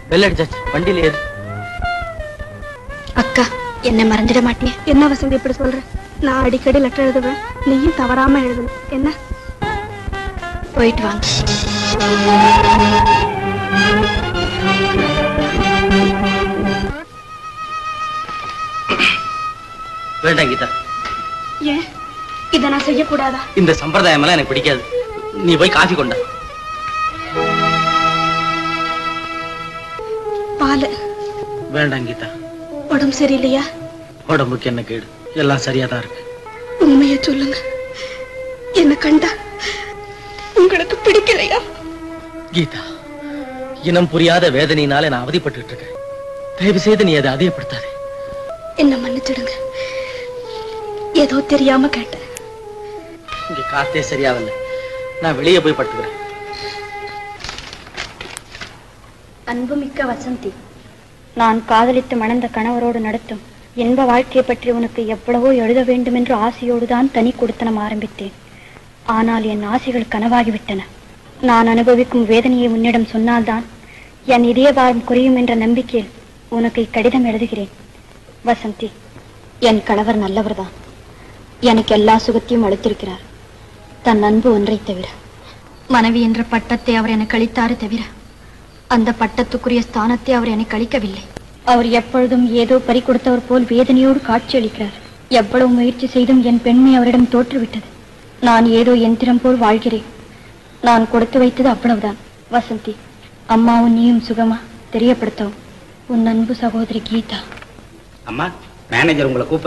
Bell அடிச்சாச்சு வண்டியில ஏறு அக்கா என்ன மறந்துட மாட்டியே என்ன வசந்தி இப்படி சொல்ற நான் அடிக்கடி லெட்டர் எழுதுவேன் நீயும் தவறாம எழுதணும் என்ன போயிட்டு வாங்க வேண்டாம் கீதா ஏன் இதை நான் செய்யக்கூடாதா இந்த சம்பிரதாயம் எல்லாம் எனக்கு பிடிக்காது நீ போய் காஃபி கொண்டா பால் வேண்டாம் கீதா உடம்பு சரியில்லையா உடம்புக்கு என்ன கேடு எல்லாம் சரியா தான் இருக்கு உண்மையை சொல்லுங்க என்ன கண்டா உங்களுக்கு பிடிக்கலையா கீதா இனம் புரியாத வேதனையினால நான் அவதிப்பட்டுட்டு இருக்கேன் தயவு செய்து நீ அதை அதிகப்படுத்தாதே என்ன மன்னிச்சிடுங்க ஏதோ தெரியாம கேட்டேன் இங்க காத்தே சரியாவில்ல நான் வெளியே போய் படுத்துக்கிறேன் அன்புமிக்க வசந்தி நான் காதலித்து மணந்த கணவரோடு நடத்தும் இன்ப வாழ்க்கையை பற்றி உனக்கு எவ்வளவோ எழுத வேண்டும் என்று ஆசையோடு தான் தனி கொடுத்தனம் ஆரம்பித்தேன் ஆனால் என் ஆசைகள் கனவாகிவிட்டன நான் அனுபவிக்கும் வேதனையை உன்னிடம் சொன்னால்தான் என் இதயபாரம் குறையும் என்ற நம்பிக்கையில் உனக்கு இக்கடிதம் எழுதுகிறேன் வசந்தி என் கணவர் நல்லவர்தான் எனக்கு எல்லா சுகத்தையும் அளித்திருக்கிறார் தன் அன்பு ஒன்றை தவிர மனைவி என்ற பட்டத்தை அவர் எனக்கு அளித்தாரே தவிர அந்த பட்டத்துக்குரிய ஸ்தானத்தை அவர் எனக்கு அளிக்கவில்லை அவர் எப்பொழுதும் ஏதோ பறி கொடுத்தவர் போல் வேதனையோடு காட்சியளிக்கிறார் எவ்வளவு முயற்சி செய்தும் என் பெண்மை அவரிடம் தோற்றுவிட்டது நான் ஏதோ எந்திரம் போல் வாழ்கிறேன் நான் கொடுத்து வைத்தது அவ்வளவுதான் வசந்தி அம்மாவும் நீயும் சுகமா தெரியப்படுத்தவும் உன் அன்பு சகோதரி கீதா அம்மா மேனேஜர் உங்களை கூப்பிடுறாரு.